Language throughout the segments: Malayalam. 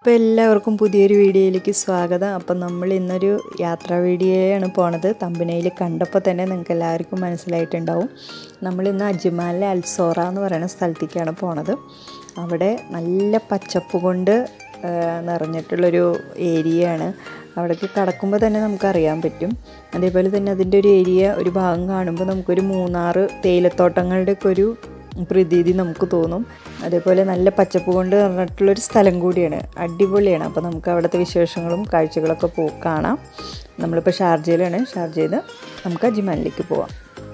അപ്പോൾ എല്ലാവർക്കും പുതിയൊരു വീഡിയോയിലേക്ക് സ്വാഗതം അപ്പം നമ്മൾ ഇന്നൊരു യാത്രാ വീഡിയോയാണ് പോണത് തമ്പനയിൽ കണ്ടപ്പോൾ തന്നെ നിങ്ങൾക്ക് എല്ലാവർക്കും മനസ്സിലായിട്ടുണ്ടാവും നമ്മൾ ഇന്ന് അജ്മാലിലെ അൽസോറ എന്ന് പറയുന്ന സ്ഥലത്തേക്കാണ് പോണത് അവിടെ നല്ല പച്ചപ്പ് കൊണ്ട് ആ, നിറഞ്ഞിട്ടുള്ളൊരു ഏരിയയാണ് അവിടേക്ക് കടക്കുമ്പോൾ തന്നെ നമുക്കറിയാൻ പറ്റും അതേപോലെ തന്നെ അതിൻ്റെ ഒരു ഏരിയ ഒരു ഭാഗം കാണുമ്പോൾ നമുക്കൊരു മൂന്നാറ് തേയിലത്തോട്ടങ്ങളുടെയൊക്കെ ഒരു പ്രതീതി നമുക്ക് തോന്നും അതേപോലെ നല്ല പച്ചപ്പ് കൊണ്ട് നിറഞ്ഞിട്ടുള്ളൊരു സ്ഥലം കൂടിയാണ് അടിപൊളിയാണ് അപ്പോൾ നമുക്ക് അവിടുത്തെ വിശേഷങ്ങളും കാഴ്ചകളൊക്കെ പോ കാണാം നമ്മളിപ്പോൾ ഷാർജയിലാണ് ഷാർജയിൽ നിന്ന് നമുക്ക് അജ്മാലിലേക്ക് പോവാം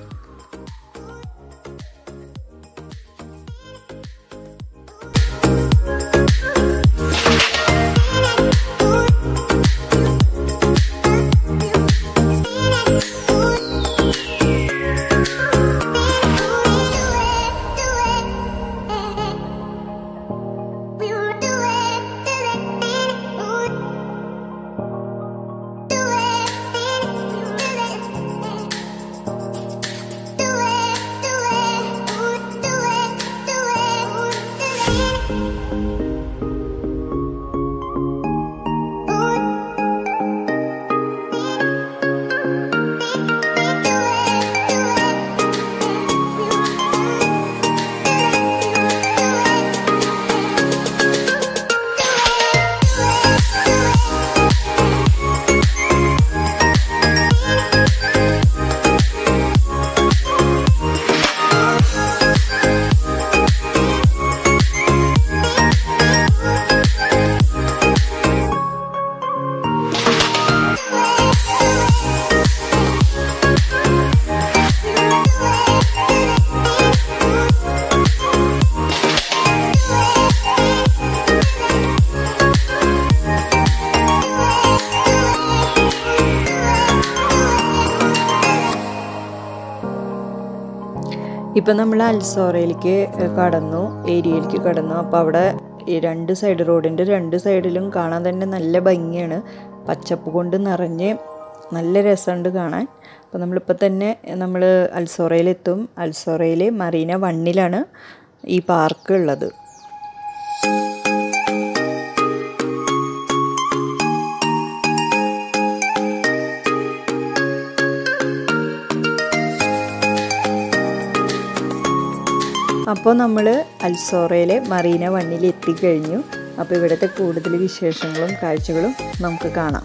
ഇപ്പം നമ്മൾ അൽസോറയിലേക്ക് കടന്നു ഏരിയയിലേക്ക് കടന്നു അപ്പോൾ അവിടെ ഈ രണ്ട് സൈഡ് റോഡിൻ്റെ രണ്ട് സൈഡിലും കാണാൻ തന്നെ നല്ല ഭംഗിയാണ് പച്ചപ്പ് കൊണ്ട് നിറഞ്ഞ് നല്ല രസമുണ്ട് കാണാൻ അപ്പോൾ നമ്മളിപ്പോൾ തന്നെ നമ്മൾ അൽസോറയിലെത്തും അൽസോറയിൽ മറീന വണ്ണിലാണ് ഈ പാർക്ക് ഉള്ളത് അപ്പോൾ നമ്മൾ അൽസോറയിലെ മറീന വണ്ണിൽ എത്തിക്കഴിഞ്ഞു അപ്പോൾ ഇവിടുത്തെ കൂടുതൽ വിശേഷങ്ങളും കാഴ്ചകളും നമുക്ക് കാണാം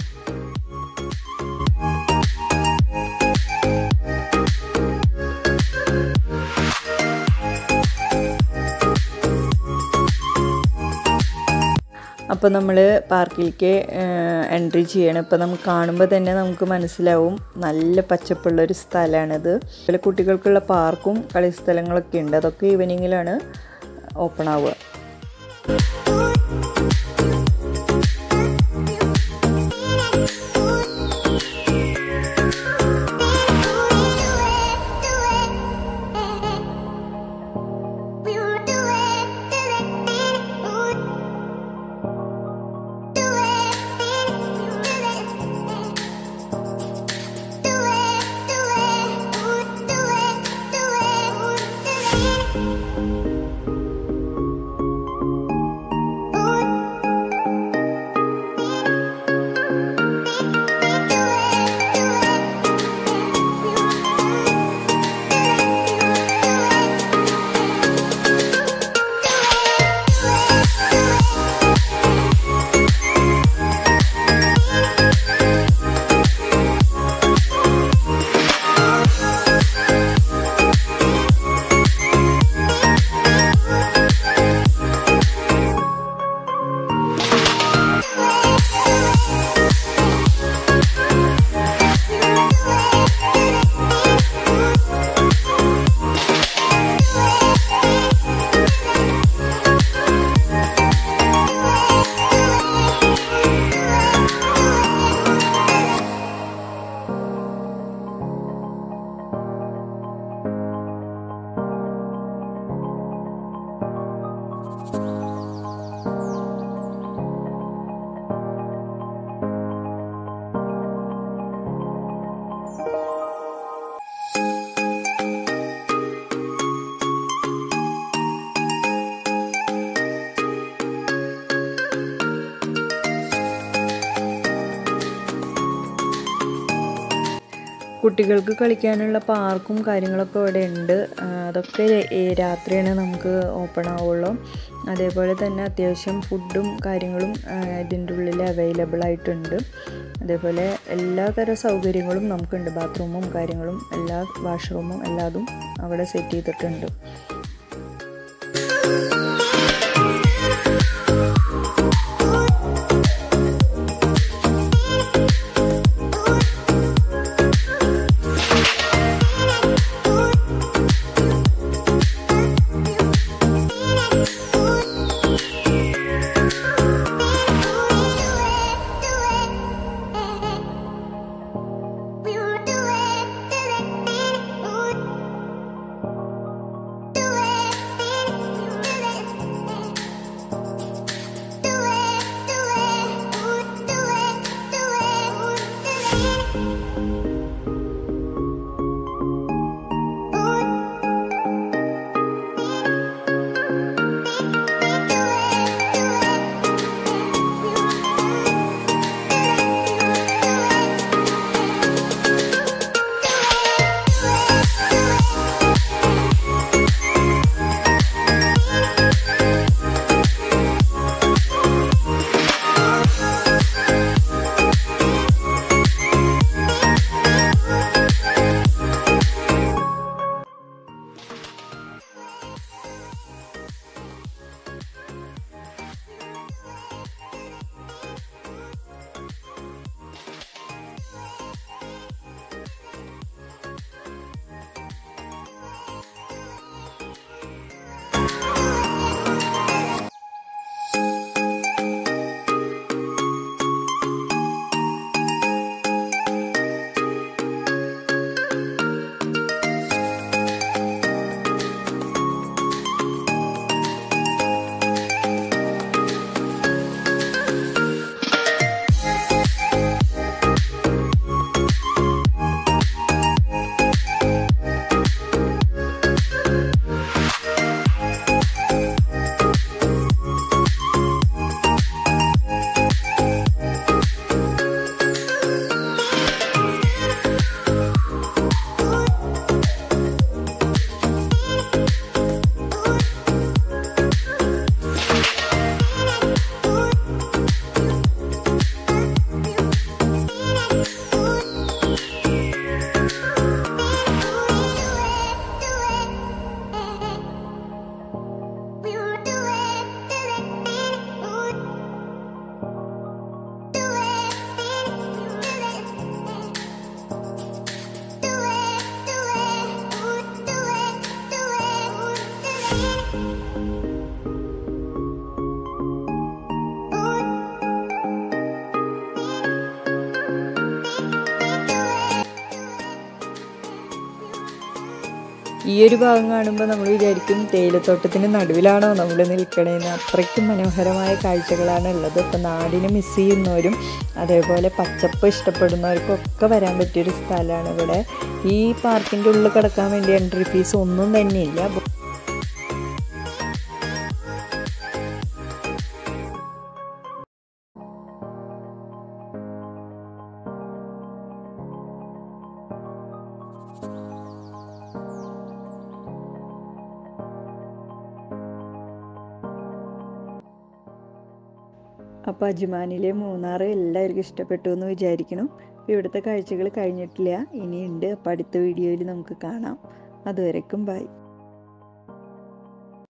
അപ്പോൾ നമ്മൾ പാർക്കിലേക്ക് എൻട്രി ചെയ്യണം ഇപ്പോൾ നമുക്ക് കാണുമ്പോൾ തന്നെ നമുക്ക് മനസ്സിലാവും നല്ല പച്ചപ്പുള്ള ഒരു സ്ഥലമാണിത് അതുപോലെ കുട്ടികൾക്കുള്ള പാർക്കും കളിസ്ഥലങ്ങളൊക്കെ ഉണ്ട് അതൊക്കെ ഈവനിങ്ങിലാണ് ഓപ്പൺ ആവുക Ooh. കുട്ടികൾക്ക് കളിക്കാനുള്ള പാർക്കും കാര്യങ്ങളൊക്കെ ഇവിടെ ഉണ്ട് ആ, അതൊക്കെ ഈ രാത്രിയാണ് നമുക്ക് ഓപ്പൺ ആവുള്ളൂ അതേപോലെ തന്നെ അത്യാവശ്യം ഫുഡും കാര്യങ്ങളും ആ, ഇതിൻ്റെ ഉള്ളിൽ അവൈലബിൾ ആയിട്ടുണ്ട് അതേപോലെ എല്ലാ തരം സൗകര്യങ്ങളും നമുക്കുണ്ട് ബാത്റൂമും കാര്യങ്ങളും എല്ലാ വാഷ്റൂമും എല്ലാതും അവിടെ സെറ്റ് ചെയ്തിട്ടുണ്ട് ഈ ഒരു ഭാഗം കാണുമ്പോൾ നമ്മൾ വിചാരിക്കും തേയിലത്തോട്ടത്തിന് നടുവിലാണോ നമ്മൾ നിൽക്കണേന്ന് അത്രയ്ക്കും മനോഹരമായ കാഴ്ചകളാണ് ഉള്ളത് ഇപ്പം നാടിനെ മിസ് ചെയ്യുന്നവരും അതേപോലെ പച്ചപ്പ് ഇഷ്ടപ്പെടുന്നവർക്കൊക്കെ വരാൻ പറ്റിയൊരു സ്ഥലമാണ് ഇവിടെ ഈ പാർക്കിൻ്റെ ഉള്ളിൽ കിടക്കാൻ വേണ്ടി എൻട്രി ഫീസ് ഒന്നും തന്നെയില്ല അപ്പോൾ അജ്മാനിലെ മൂന്നാർ എല്ലാവർക്കും ഇഷ്ടപ്പെട്ടു എന്ന് വിചാരിക്കണം അപ്പോൾ ഇവിടുത്തെ കാഴ്ചകൾ കഴിഞ്ഞിട്ടില്ല ഇനിയുണ്ട് അപ്പോൾ അടുത്ത വീഡിയോയിൽ നമുക്ക് കാണാം അതുവരെക്കും ബൈ